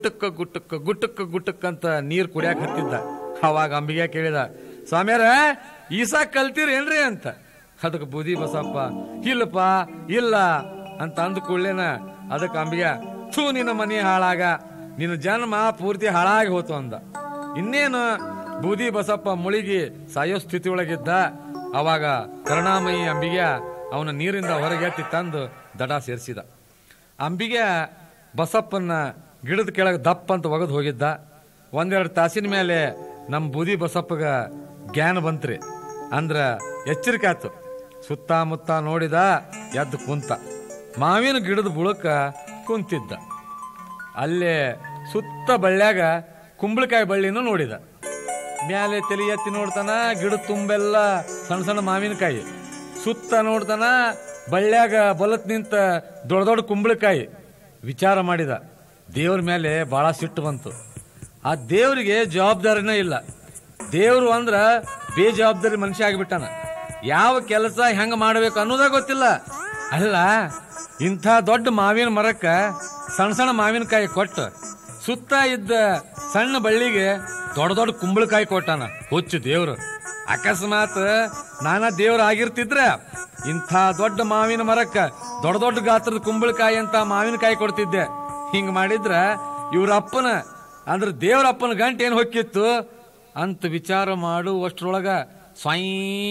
ಗುಟ್ಟಕ್ಕ ಗುಟ್ಟಕ್ಕ ಗುಟ್ಟಕ್ಕ ಗುಟ್ಟಕ್ಕ ಅಂತ ನೀರ್ ಕುಡಿಯಾಕ ಹತ್ತಿದ್ದ ಅವಾಗ ಅಂಬಿಗೆ ಕೇಳಿದ ಸ್ವಾಮ್ಯಾರ ಈಸ ಕಲ್ತೀರೇನ್ರಿ ಅಂತ ಅದಕ್ಕೆ ಬೂದಿ ಬಸಪ್ಪ ಇಲ್ಲಪ್ಪ ಇಲ್ಲ ಅಂತ ಅಂದ ಕೂಡ್ಲೇನ ಅದಕ್ಕೆ ಅಂಬಿಗ ಥೂ ನಿನ್ನ ಮನೆ ಹಾಳಾಗ ನಿನ್ನ ಜನ್ಮ ಪೂರ್ತಿ ಹಾಳಾಗಿ ಹೋತು ಅಂದ ಇನ್ನೇನು ಬೂದಿ ಬಸಪ್ಪ ಮುಳುಗಿ ಸಾಯೋ ಸ್ಥಿತಿ ಒಳಗಿದ್ದ ಅವಾಗ ಕರುಣಾಮಯಿ ಅಂಬಿಗೆ ಅವನ ನೀರಿಂದ ಹೊರಗೆ ಎತ್ತಿ ತಂದು ದಡ ಸೇರಿಸಿದ ಅಂಬಿಗೆ ಬಸಪ್ಪನ್ನ ಗಿಡದ ಕೆಳಗೆ ದಪ್ಪ ಅಂತ ಒಗದು ಹೋಗಿದ್ದ ಒಂದೆರಡು ತಾಸಿನ ಮೇಲೆ ನಮ್ಮ ಬೂದಿ ಬಸಪ್ಪಗ ಜ್ಞಾನ ಬಂತ್ರಿ ಅಂದ್ರ ಎಚ್ಚರಿಕೆ ಆತು ಸುತ್ತಮುತ್ತ ನೋಡಿದ ಎದ್ದು ಕುಂತ ಮಾವಿನ ಗಿಡದ ಬುಳಕ ಕುಂತಿದ್ದ ಅಲ್ಲೇ ಸುತ್ತ ಬಳ್ಳ್ಯಾಗ ಕುಂಬಳಕಾಯಿ ಬಳ್ಳಿನೂ ನೋಡಿದ ಮ್ಯಾಲೆ ತಲೆ ಎತ್ತಿ ನೋಡ್ತಾನ ಗಿಡ ತುಂಬೆಲ್ಲ ಸಣ್ಣ ಸಣ್ಣ ಮಾವಿನಕಾಯಿ ಸುತ್ತ ನೋಡ್ತಾನ ಬಳ್ಳ್ಯಾಗ ಬಲತ್ ನಿಂತ ದೊಡ್ಡ ದೊಡ್ಡ ಕುಂಬಳಕಾಯಿ ವಿಚಾರ ಮಾಡಿದ ದೇವ್ರ ಮೇಲೆ ಬಹಳ ಸಿಟ್ಟು ಬಂತು ಆ ದೇವ್ರಿಗೆ ಜವಾಬ್ದಾರಿನೇ ಇಲ್ಲ ದೇವ್ರು ಅಂದ್ರ ಬೇಜವಾಬ್ದಾರಿ ಮನುಷ್ಯ ಆಗಿಬಿಟ್ಟಾನ ಯಾವ ಕೆಲಸ ಹೆಂಗ ಮಾಡಬೇಕು ಅನ್ನೋದೇ ಗೊತ್ತಿಲ್ಲ ಅಲ್ಲ ಇಂಥ ದೊಡ್ಡ ಮಾವಿನ ಮರಕ್ಕ ಸಣ್ಣ ಸಣ್ಣ ಮಾವಿನಕಾಯಿ ಕೊಟ್ಟು ಸುತ್ತ ಇದ್ದ ಸಣ್ಣ ಬಳ್ಳಿಗೆ ದೊಡ್ಡ ದೊಡ್ಡ ಕುಂಬಳಕಾಯಿ ಕೊಟ್ಟಾನ ಹುಚ್ಚು ದೇವ್ರು ಅಕಸ್ಮಾತ್ ನಾನ ದೇವ್ರ ಆಗಿರ್ತಿದ್ರ ಇಂಥ ದೊಡ್ಡ ಮಾವಿನ ಮರಕ್ಕ ದೊಡ್ಡ ದೊಡ್ಡ ಗಾತ್ರದ ಕುಂಬಳಕಾಯಿ ಅಂತ ಮಾವಿನಕಾಯಿ ಕೊಡ್ತಿದ್ದೆ ಹಿಂಗ್ ಮಾಡಿದ್ರ ಇವ್ರ ಅಪ್ಪನ ಅಂದ್ರ ದೇವ್ರ ಅಪ್ಪನ ಗಂಟೆ ಏನ್ ಹೊಕ್ಕಿತ್ತು ಅಂತ ವಿಚಾರ ಮಾಡುವಷ್ಟ್ರೊಳಗ ಸ್ವೈ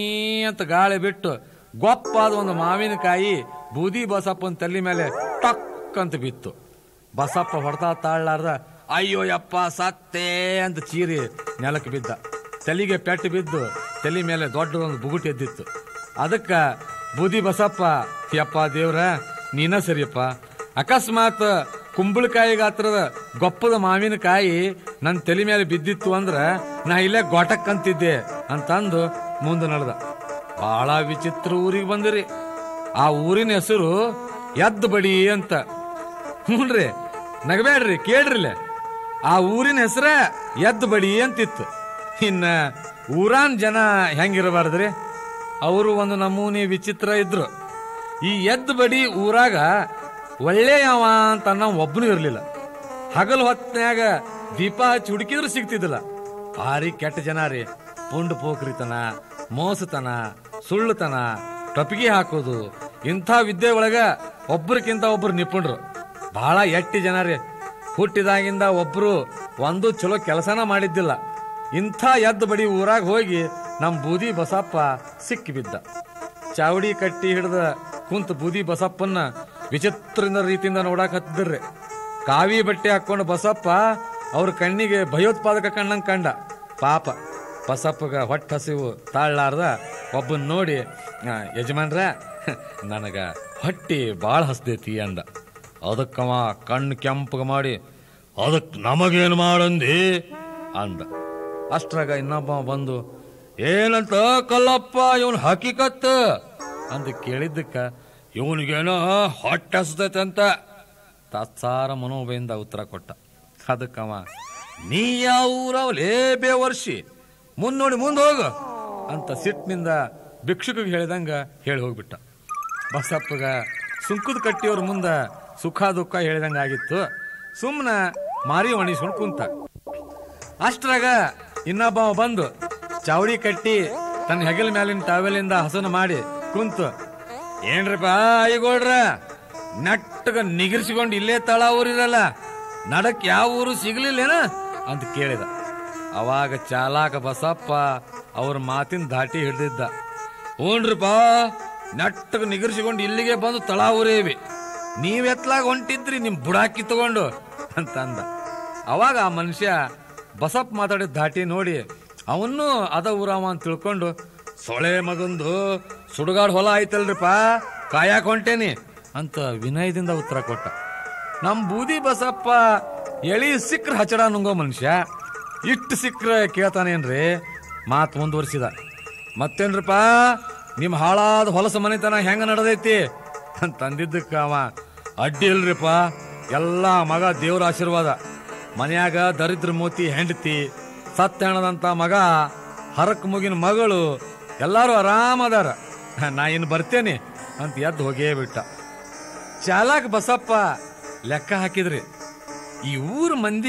ಅಂತ ಗಾಳಿ ಬಿಟ್ಟು ಗೊಪ್ಪಾದ ಒಂದು ಮಾವಿನಕಾಯಿ ಬೂದಿ ಬಸಪ್ಪನ ತಲೆ ಮೇಲೆ ಟಕ್ ಅಂತ ಬಿತ್ತು ಬಸಪ್ಪ ಹೊಡ್ತಾ ತಾಳ್ಲಾರ್ದ ಅಯ್ಯೋ ಯಪ್ಪ ಸತ್ತೇ ಅಂತ ಚೀರಿ ನೆಲಕ್ಕೆ ಬಿದ್ದ ತಲೆಗೆ ಪೆಟ್ಟು ಬಿದ್ದು ತಲೆ ಮೇಲೆ ದೊಡ್ಡದೊಂದು ಬುಗುಟ್ ಎದ್ದಿತ್ತು ಅದಕ್ಕ ಬೂದಿ ಬಸಪ್ಪ ಯಪ್ಪ ದೇವ್ರ ನೀನ ಸರಿಯಪ್ಪ ಅಕಸ್ಮಾತ್ ಕುಂಬಳಕಾಯಿ ಗಾತ್ರದ ಗೊಪ್ಪದ ಮಾವಿನಕಾಯಿ ನನ್ನ ತಲೆ ಮೇಲೆ ಬಿದ್ದಿತ್ತು ಅಂದ್ರ ನಾ ಇಲ್ಲೇ ಗೋಟಕ್ ಅಂತಿದ್ದೆ ಅಂತಂದು ಮುಂದೆ ನಡೆದ ಬಹಳ ವಿಚಿತ್ರ ಊರಿಗೆ ಬಂದಿರಿ ಆ ಊರಿನ ಹೆಸರು ಎದ್ದು ಬಡಿ ಅಂತ ಹ್ಞೂನ್ರಿ ನಗಬೇಡ್ರಿ ಕೇಳ್ರಿಲೆ ಆ ಊರಿನ ಹೆಸರ ಎದ್ದು ಬಡಿ ಅಂತಿತ್ತು ಇನ್ನ ಊರಾನ್ ಜನ ಹೆಂಗಿರಬಾರ್ದ್ರಿ ಅವರು ಒಂದು ನಮೂನಿ ವಿಚಿತ್ರ ಇದ್ರು ಈ ಎದ್ದು ಬಡಿ ಊರಾಗ ಒಳ್ಳೆಯವ ಅಂತ ಅನ್ನೋ ಒಬ್ಬನು ಇರಲಿಲ್ಲ ಹಗಲು ಹೊತ್ನ್ಯಾಗ ದೀಪ ಹಚ್ಚಿ ಹುಡುಕಿದ್ರು ಸಿಗ್ತಿದ್ದಿಲ್ಲ ಭಾರಿ ಕೆಟ್ಟ ಜನ ರೀ ಪುಂಡ್ ಪೋಖ್ರಿತನ ಮೋಸತನ ಸುಳ್ಳುತನ ಟಪಿಗೆ ಹಾಕೋದು ಇಂಥ ವಿದ್ಯೆ ಒಳಗ ಒಬ್ರಕ್ಕಿಂತ ಒಬ್ರು ನಿಪುಣರು ಬಹಳ ಎಟ್ಟಿ ಜನ ರೀ ಹುಟ್ಟಿದಾಗಿಂದ ಒಬ್ರು ಒಂದು ಚಲೋ ಕೆಲಸನ ಮಾಡಿದ್ದಿಲ್ಲ ಇಂಥ ಎದ್ದು ಬಡಿ ಊರಾಗ ಹೋಗಿ ನಮ್ ಬೂದಿ ಬಸಪ್ಪ ಸಿಕ್ಕಿ ಬಿದ್ದ ಚಾವಡಿ ಕಟ್ಟಿ ಹಿಡ್ದ ಕುಂತ ಬೂದಿ ಬಸಪ್ಪನ್ನ ವಿಚಿತ್ರನ ರೀತಿಯಿಂದ ನೋಡಾಕ್ ಹತ್ತಿದ್ರಿ ಕಾವಿ ಬಟ್ಟೆ ಹಾಕೊಂಡು ಬಸಪ್ಪ ಅವ್ರ ಕಣ್ಣಿಗೆ ಭಯೋತ್ಪಾದಕ ಕಣ್ಣಂಗ್ ಕಂಡ ಪಾಪ ಬಸಪ್ಪಗ ಹೊಟ್ಟೆ ಹಸಿವು ತಾಳ್ಲಾರ್ದ ಒಬ್ಬನ್ ನೋಡಿ "ಆ, ಯಜಮಾನ್ರ ನನಗ ಹೊಟ್ಟಿ ಬಾಳ ಹಸ್ದೈತಿ ಅಂದ ಅದಕ್ಕವ ಕಣ್ಣು ಕೆಂಪಗ ಮಾಡಿ ಅದಕ್ ನಮಗೇನು ಮಾಡಂದಿ ಅಂದ ಅಷ್ಟ್ರಾಗ ಇನ್ನೊಬ್ಬ ಬಂದು ಏನಂತ ಕಲ್ಲಪ್ಪ ಇವನ್ ಹಕಿಕತ್ ಅಂತ ಕೇಳಿದ್ದಕ್ಕ ಇವನಿಗೇನೋ ಹೊಟ್ಟೆ ಹಸ್ದೈತೆ ಅಂತ ತಾತ್ಸಾರ ಮನೋಭೆಯಿಂದ ಉತ್ತರ ಕೊಟ್ಟ ಅದಕ್ಕವ ನೀ ಯಾವ ಊರವಲೇ ಬೇವರ್ಷಿ ಮುಂದ್ ನೋಡಿ ಮುಂದ್ ಹೋಗು ಅಂತ ಸಿಟ್ಟಿನಿಂದ ಭಿಕ್ಷುಕಿಗೆ ಹೇಳಿದಂಗ ಹೇಳಿ ಹೋಗ್ಬಿಟ್ಟ ಬಸಪ್ಪಗ ಸುಂಕದ ಕಟ್ಟಿಯವ್ರ ಮುಂದ ಸುಖ ದುಃಖ ಹೇಳಿದಂಗ ಆಗಿತ್ತು ಸುಮ್ಮನ ಮಾರಿ ಒಣಿಸ್ಕೊಂಡು ಕುಂತ ಅಷ್ಟ್ರಾಗ ಇನ್ನೊಬ್ಬ ಬಂದು ಚಾವಡಿ ಕಟ್ಟಿ ತನ್ನ ಹೆಗಲ ಮ್ಯಾಲಿನ ಟಾವೆಲಿಂದ ಹಸನ ಮಾಡಿ ಕುಂತು ಏನ್ರಪ್ಪ ಐಗೋಳ್ರ ನಟ್ಟಗ ನಿಗಿರ್ಸಿಕೊಂಡು ಇಲ್ಲೇ ತಳ ಊರಿರಲ್ಲ ನಡಕ್ ಯಾವ ಊರು ಸಿಗ್ಲಿಲ್ಲೇನ ಅಂತ ಕೇಳಿದ ಅವಾಗ ಚಾಲಾಕ ಬಸಪ್ಪ ಅವ್ರ ಮಾತಿನ ದಾಟಿ ಹಿಡ್ದಿದ್ದ ಹ್ಞೂನ್ರಪ್ಪ ನಟ್ಟಗ ನಿಗರ್ಸಿಕೊಂಡು ಇಲ್ಲಿಗೆ ಬಂದು ತಳ ಊರೇವಿ ನೀವ್ ಎತ್ಲಾಗ ಹೊಂಟಿದ್ರಿ ನಿಮ್ ಬುಡಾಕಿ ತಗೊಂಡು ಅಂತ ಅಂದ ಅವಾಗ ಆ ಮನುಷ್ಯ ಬಸಪ್ಪ ಮಾತಾಡಿದ ದಾಟಿ ನೋಡಿ ಅವನು ಅದ ಊರವ ಅಂತ ತಿಳ್ಕೊಂಡು ಸೊಳೆ ಮಗಂದು ಸುಡುಗಾಡ್ ಹೊಲ ಆಯ್ತಲ್ರಿಪ್ಪ ಕಾಯಕ್ ಹೊಂಟೇನಿ ಅಂತ ವಿನಯದಿಂದ ಉತ್ತರ ಕೊಟ್ಟ ನಮ್ ಬೂದಿ ಬಸಪ್ಪ ಎಳಿ ಸಿಕ್ಕ್ರ ಹಚಡ ನುಂಗೋ ಮನುಷ್ಯ ಇಟ್ಟು ಸಿಕ್ಕ್ರ ಕೇಳ್ತಾನೇನ್ರಿ ಮಾತ್ ಮುಂದುವರಿಸಿದ ಮತ್ತೇನ್ರಪ್ಪ ನಿಮ್ ಹಾಳಾದ ಹೊಲಸ ಮನೆತನ ಹೆಂಗ ನಡೆದೈತಿ ಅಂತ ಅಂದಿದ್ದಕ್ಕ ಅವ ಅಡ್ಡಿ ಇಲ್ರಿಪ್ಪ ಎಲ್ಲ ಮಗ ದೇವ್ರ ಆಶೀರ್ವಾದ ಮನ್ಯಾಗ ದರಿದ್ರ ಮೋತಿ ಹೆಂಡತಿ ಸತ್ತ ಹೆಣದಂತ ಮಗ ಹರಕ್ ಮುಗಿನ ಮಗಳು ಎಲ್ಲಾರು ಆರಾಮದಾರ ನಾ ಇನ್ನು ಬರ್ತೇನೆ ಅಂತ ಎದ್ದು ಹೋಗೇ ಬಿಟ್ಟ ಚಾಲಕ್ ಬಸಪ್ಪ ಲೆಕ್ಕ ಹಾಕಿದ್ರಿ ಈ ಊರ್ ಮಂದಿ